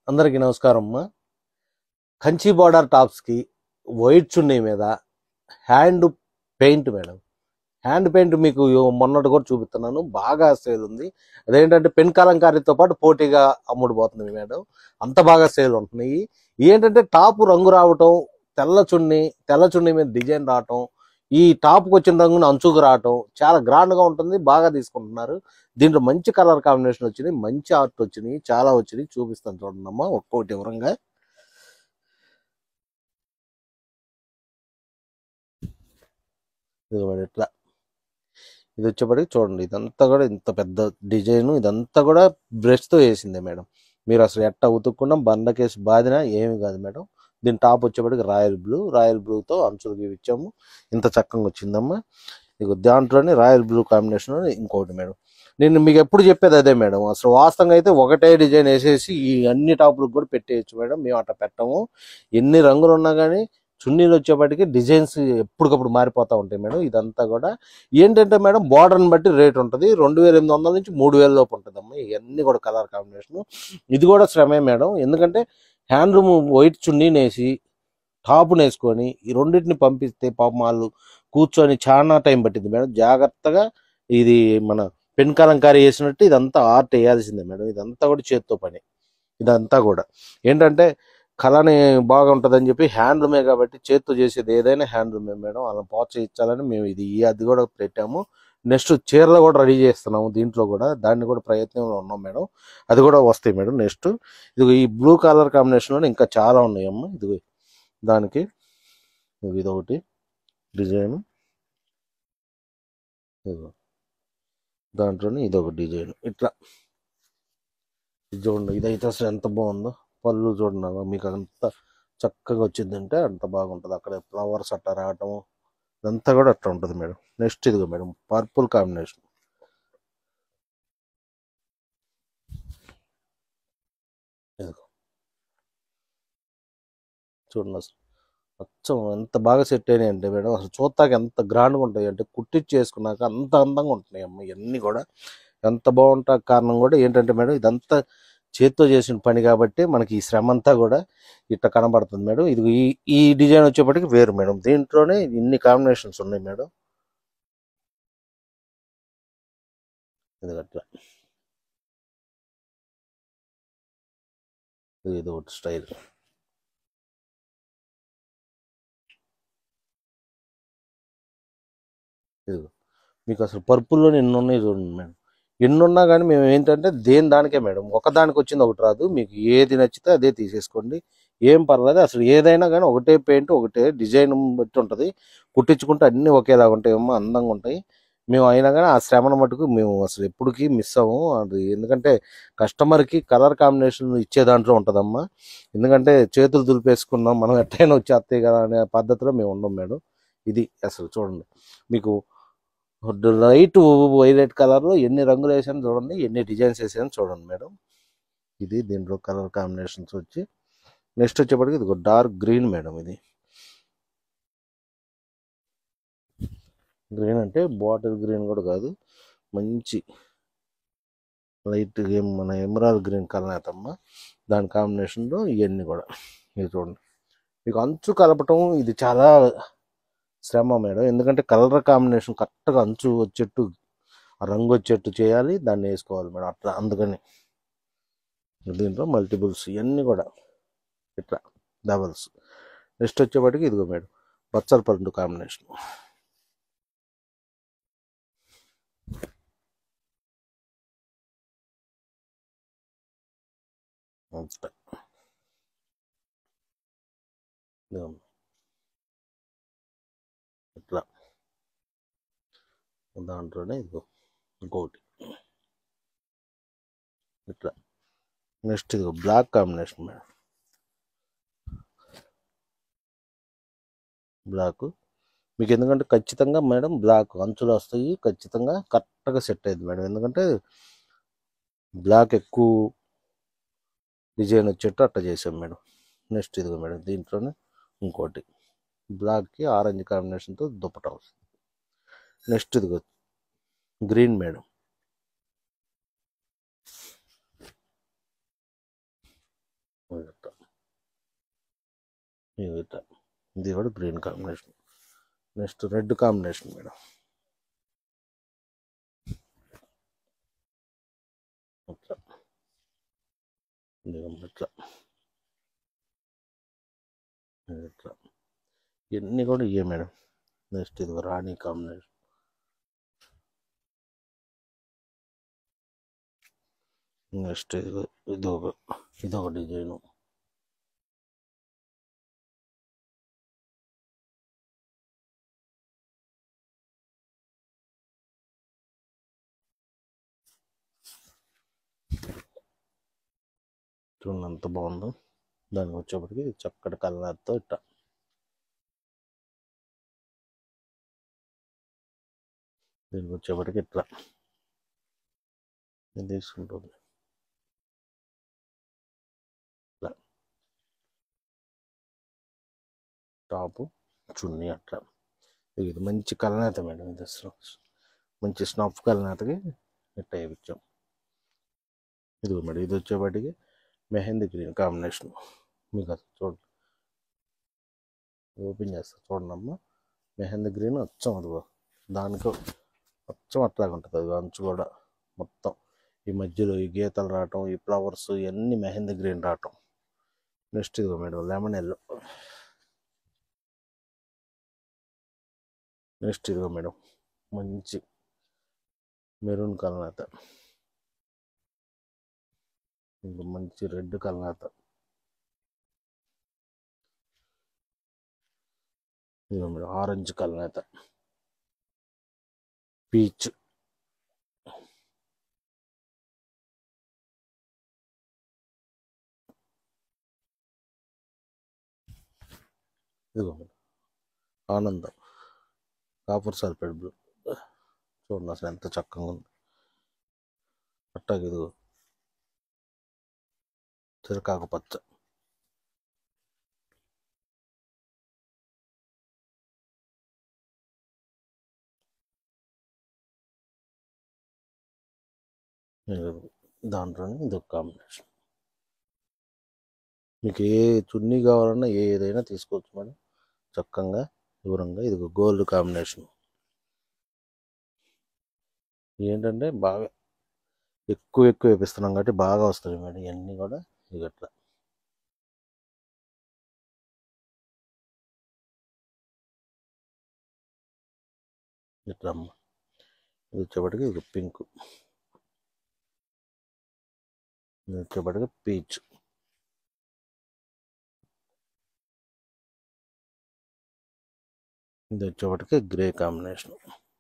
అందరికీ నమస్కారం అమ్మా కంచి బార్డర్ టాప్స్కి వైట్ చున్నీ మీద hand paint madam hand paint మీకు మొన్నటి కూడా చూపిస్తున్నాను బాగా సేల్ ఉంది అదేంటంటే పెన్ కలంకారీతో పాటు పోటీగా అమ్ముడుపోతుంది మేడం అంత బాగా సేల్ ఉంటున్నాయి ఏంటంటే టాప్ రంగు రావటం తెల్ల చున్నీ తెల్ల చున్నీ మీద డిజైన్ రావటం ఈ టాప్కి వచ్చిన రంగుని అంచుకు రావటం చాలా grand గా ఉంటుంది బాగా తీసుకుంటున్నారు దీంట్లో మంచి కలర్ కాంబినేషన్ వచ్చినాయి మంచి ఆర్ట్ వచ్చినాయి చాలా వచ్చినాయి చూపిస్తాను చూడండి అమ్మా ఒక్కొక్కటి వివరంగా ఇది మరి ఇట్లా ఇది వచ్చేప్పటికి చూడండి ఇదంతా కూడా ఇంత పెద్ద డిజైన్ ఇదంతా కూడా బ్రష్ తో వేసిందే మేడం మీరు అసలు ఎట్ట ఉతుక్కున్నా బండకేసి బాదినా ఏమి కాదు మేడం దీని టాప్ వచ్చేప్పటికి రాయల్ బ్లూ రాయల్ బ్లూతో అంచులు ఇచ్చాము ఇంత చక్కగా వచ్చిందమ్మా ఇక దాంట్లోనే రాయల్ బ్లూ కాంబినేషన్ ఇంకోటి మేడం నేను మీకు ఎప్పుడు చెప్పేది అదే మేడం అసలు వాస్తవంగా అయితే ఒకటే డిజైన్ వేసేసి ఈ అన్ని టాపులకు కూడా పెట్టేయచ్చు మేడం మేము అట్లా పెట్టము ఎన్ని రంగులు ఉన్నా కానీ చున్నీలు వచ్చేప్పటికి డిజైన్స్ ఎప్పటికప్పుడు మారిపోతూ ఉంటాయి మేడం ఇదంతా కూడా ఏంటంటే మేడం బార్డర్ని బట్టి రేట్ ఉంటుంది రెండు వేల ఎనిమిది వందల నుంచి మూడు వేల లోపు ఉంటుంది అమ్మ ఇవన్నీ కూడా కలర్ కాంబినేషన్ ఇది కూడా శ్రమే మేడం ఎందుకంటే హ్యాండ్ రూమ్ వైట్ చున్నీని వేసి టాప్ని వేసుకొని ఈ రెండింటిని పంపిస్తే పాపం వాళ్ళు కూర్చొని చాలా టైం పట్టింది మేడం జాగ్రత్తగా ఇది మన పెన్ కలంకారీ వేసినట్టు ఇదంతా ఆర్ట్ వేయాల్సిందే మేడం ఇదంతా కూడా చేత్తో పని ఇదంతా కూడా ఏంటంటే కళని బాగుంటుందని చెప్పి హ్యాండ్లూమే కాబట్టి చేత్తో చేసేది ఏదైనా హ్యాండ్లూమే మేడం అలా పోచ ఇచ్చాలని మేము ఇది ఈ అది కూడా పెట్టాము నెక్స్ట్ చీరలు కూడా రెడీ చేస్తున్నాము దీంట్లో కూడా దాన్ని కూడా ప్రయత్నంలో ఉన్నాం మేడం అది కూడా వస్తాయి మేడం నెక్స్ట్ ఇది ఈ బ్లూ కలర్ కాంబినేషన్లో ఇంకా చాలా ఉన్నాయి అమ్మ ఇది దానికి ఇది ఒకటి డిజైన్ ఇదిగో. దాంట్లోనే ఇది ఒక డిజైన్ ఇట్లా ఇది చూడండి ఇదైతే అసలు ఎంత బాగుందో పళ్ళు చూడండి అలా మీకు అంత చక్కగా వచ్చిందంటే అంత బాగుంటుంది అక్కడ ఫ్లవర్స్ అట్లా రావటం ఇదంతా కూడా అట్లా ఉంటుంది మేడం నెక్స్ట్ ఇదిగో మేడం పర్పుల్ కాంబినేషన్ ఇదిగో చూడండి అసలు అచ్చం ఎంత బాగా సెట్ అయినాయి అంటే మేడం అసలు చూస్తాక ఎంత గ్రాండ్గా ఉంటాయి అంటే కుట్టించేసుకున్నాక అంత అందంగా ఉంటున్నాయి అమ్మ ఇవన్నీ కూడా ఎంత బాగుంటా కారణం కూడా ఏంటంటే మేడం ఇదంతా చేత్తో చేసిన పని కాబట్టి మనకి ఈ శ్రమ అంతా కూడా ఇట్లా కనబడుతుంది మేడం ఇది ఈ ఈ డిజైన్ వచ్చేప్పటికి వేరు మేడం దీంట్లోనే ఇన్ని కాంబినేషన్స్ ఉన్నాయి మేడం ఇది అట్లా ఇది ఇది ఒకటి స్టైల్ ఇదిగో మీకు అసలు పర్పుల్లో ఎన్ని ఉన్నాయి చూడండి మేడం ఎన్ని ఉన్నా కానీ మేము ఏంటంటే దేని దానికే మేడం ఒకదానికి వచ్చింది ఒకటి రాదు మీకు ఏది నచ్చితే అదే తీసేసుకోండి ఏం పర్లేదు అసలు ఏదైనా కానీ ఒకటే పెయింట్ ఒకటే డిజైన్ బట్టి ఉంటుంది కుట్టించుకుంటే అన్నీ ఒకేలాగా ఉంటాయి ఏమో అందంగా ఉంటాయి మేము అయినా కానీ ఆ శ్రమను మటుకు మేము అసలు ఎప్పటికీ మిస్ అవ్వము అది ఎందుకంటే కస్టమర్కి కలర్ కాంబినేషన్ ఇచ్చే దాంట్లో ఉంటుందమ్మా ఎందుకంటే చేతులు దులిపేసుకున్నాం మనం ఎట్టయినా వచ్చేస్తాయి కదా అనే పద్ధతిలో మేము ఉండం మేడం ఇది అసలు చూడండి మీకు లైట్ వైలెట్ కలర్లో ఎన్ని రంగులు వేసాను చూడండి ఎన్ని డిజైన్స్ వేసాను చూడండి మేడం ఇది దీంట్లో కలర్ కాంబినేషన్స్ వచ్చి నెక్స్ట్ వచ్చేప్పటికి ఇది డార్క్ గ్రీన్ మేడం ఇది గ్రీన్ అంటే బాటిల్ గ్రీన్ కూడా కాదు మంచి లైట్ గేమ్ మన ఎమరాల్ గ్రీన్ కలర్ అవుతమ్మా దాని కాంబినేషన్లో ఇవన్నీ కూడా ఇది చూడండి మీకు అంచు కలపటం ఇది చాలా శ్రమ మేడం ఎందుకంటే కలర్ కాంబినేషన్ కరెక్ట్గా అంచు వచ్చేట్టు ఆ రంగు వచ్చేట్టు చేయాలి దాన్ని వేసుకోవాలి మేడం అట్లా అందుకని దీంట్లో మల్టిపుల్స్ ఇవన్నీ కూడా ఇట్లా డబల్స్ నెక్స్ట్ వచ్చేప్పటికి ఇదిగో మేడం బచ్చల పండు కాంబినేషన్ అంతే ఇదిగో ఇట్లా దాంట్లోనే ఇదిగో ఇంకోటి ఇట్లా నెక్స్ట్ ఇదిగో బ్లాక్ కాంబినేషన్ మేడం బ్లాక్ మీకు ఎందుకంటే ఖచ్చితంగా మేడం బ్లాక్ అంచులు వస్తాయి ఖచ్చితంగా కరెక్ట్గా సెట్ అయింది మేడం ఎందుకంటే బ్లాక్ ఎక్కువ డిజైన్ వచ్చేట్టు అట్లా చేసాం మేడం నెక్స్ట్ ఇదిగో మేడం దీంట్లోనే ఇంకోటి బ్లాక్కి ఆరెంజ్ కాంబినేషన్తో దుప్పటా వస్తుంది నెక్స్ట్ ఇదిగో గ్రీన్ మేడం ఇది ఇట్లా. ఇది కూడా green combination next red combination madam ఇట్లా ఇదిగోండి ఇట్లా ఇది ఇట్లా ఇవన్నీ కూడా ఇవే మేడం నెక్స్ట్ ఇది రాణి కాంబినేషన్ నెక్స్ట్ ఇది ఇదొక ఇదొక డిజైను చూడండి ఎంత బాగుందో దానికి వచ్చేప్పటికి చక్కటి కలర్తో ఇట్లా దీనికి వచ్చేప్పటికి ఇట్లా ఇది తీసుకుంటుంది ఇట్లా టాపు చున్నీ అట్లా ఇది మంచి కలనేత మేడం ఇది అసలు మంచి స్నఫ్ కలనేతకి ఇట్లా వేయించాం ఇది మేడం ఇది వచ్చేప్పటికి మెహందీ గ్రీన్ కాంబినేషన్ మీకు అసలు చూడండి ఓపెన్ చేస్తా చూడండి అమ్మ మెహందీ గ్రీన్ అచ్చం అదిగో దానికి అచ్చం అట్లాగే ఉంటుంది అది అంచు కూడా మొత్తం ఈ మధ్యలో ఈ గీతలు రావటం ఈ ఫ్లవర్స్ ఇవన్నీ మెహందీ గ్రీన్ రావటం నెక్స్ట్ ఇదిగో మేడం లెమన్ ఎల్లో నెక్స్ట్ ఇదిగో మేడం మంచి మెరూన్ కలనేత ఇంకా మంచి రెడ్ కలనేత ఇదిగో మేడం ఆరెంజ్ కలనేత పీచ్ ఇదిగో మేడం ఆనందం కాపర్ సల్ఫేట్ బ్లూ చూడండి అసలు ఎంత చక్కగా ఉంది అట్టాగి ఇదిగో చిరకాకు పచ్చ ఇదిగో దాంట్లోనే ఇదొక కాంబినేషన్ మీకు ఏ చున్నీ కావాలన్నా ఏ ఏదైనా తీసుకోవచ్చు మేడం చక్కగా దూరంగా ఇది గోల్డ్ కాంబినేషన్ ఏంటంటే బాగా ఎక్కువ ఎక్కువ వేపిస్తున్నాం కాబట్టి బాగా వస్తుంది మేడం ఇవన్నీ కూడా ఇది అట్లా ఇట్లా అమ్మ ఇది వచ్చేప్పటికి ఇది పింక్ ఇది వచ్చేప్పటికి పీచ్ ఇది వచ్చేప్పటికి గ్రే కాంబినేషన్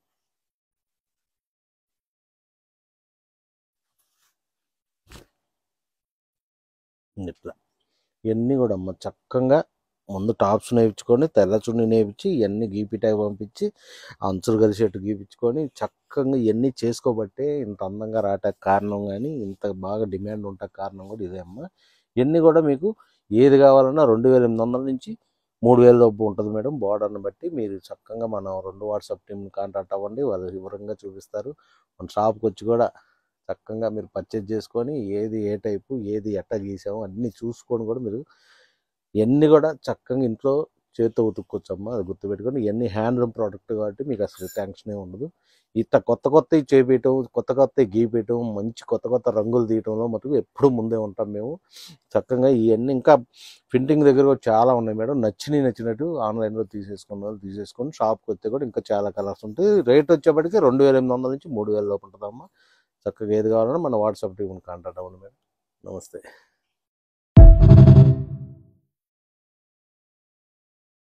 ఇట్లా ఇవన్నీ కూడా అమ్మ చక్కగా ముందు టాప్స్ నేర్చుకొని తెల్ల చున్ని నేర్పించి ఇవన్నీ గీపిటాకి పంపించి అంచులు కలిసేట్టు గీపించుకొని చక్కగా ఇవన్నీ చేసుకోబట్టే ఇంత అందంగా రావటానికి కారణం కానీ ఇంత బాగా డిమాండ్ ఉంటాక కారణం కూడా ఇదే అమ్మ ఇవన్నీ కూడా మీకు ఏది కావాలన్నా రెండు వేల ఎనిమిది వందల నుంచి మూడు వేల లోపు ఉంటుంది మేడం బార్డర్ని బట్టి మీరు చక్కగా మనం రెండు వాట్సాప్ టీమ్ కాంటాక్ట్ అవ్వండి వాళ్ళు వివరంగా చూపిస్తారు మన షాప్కి వచ్చి కూడా చక్కగా మీరు పర్చేజ్ చేసుకొని ఏది ఏ టైపు ఏది ఎట్ట గీసామో అన్నీ చూసుకొని కూడా మీరు ఇవన్నీ కూడా చక్కగా ఇంట్లో చేతితో ఉతుక్కోవచ్చమ్మా అది గుర్తుపెట్టుకొని ఇవన్నీ హ్యాండ్లూమ్ ప్రోడక్ట్ కాబట్టి మీకు అసలు టెన్షనే ఉండదు ఇంత కొత్త కొత్త చేపేయటం కొత్త కొత్త గీపేయటం మంచి కొత్త కొత్త రంగులు తీయటంలో మటుకు ఎప్పుడు ముందే ఉంటాం మేము చక్కగా ఇవన్నీ ఇంకా ప్రింటింగ్ దగ్గర కూడా చాలా ఉన్నాయి మేడం నచ్చినవి నచ్చినట్టు ఆన్లైన్లో తీసేసుకున్న వాళ్ళు తీసేసుకొని షాప్కి వస్తే కూడా ఇంకా చాలా కలర్స్ ఉంటాయి రేట్ వచ్చేప్పటికి రెండు వేల ఎనిమిది వందల నుంచి మూడు వేల లోపు ఉంటుందమ్మా చక్కగా ఏది కావాలన్నా మన వాట్సాప్ టీం కాంటాక్ట్ అవ్వండి మేడం నమస్తే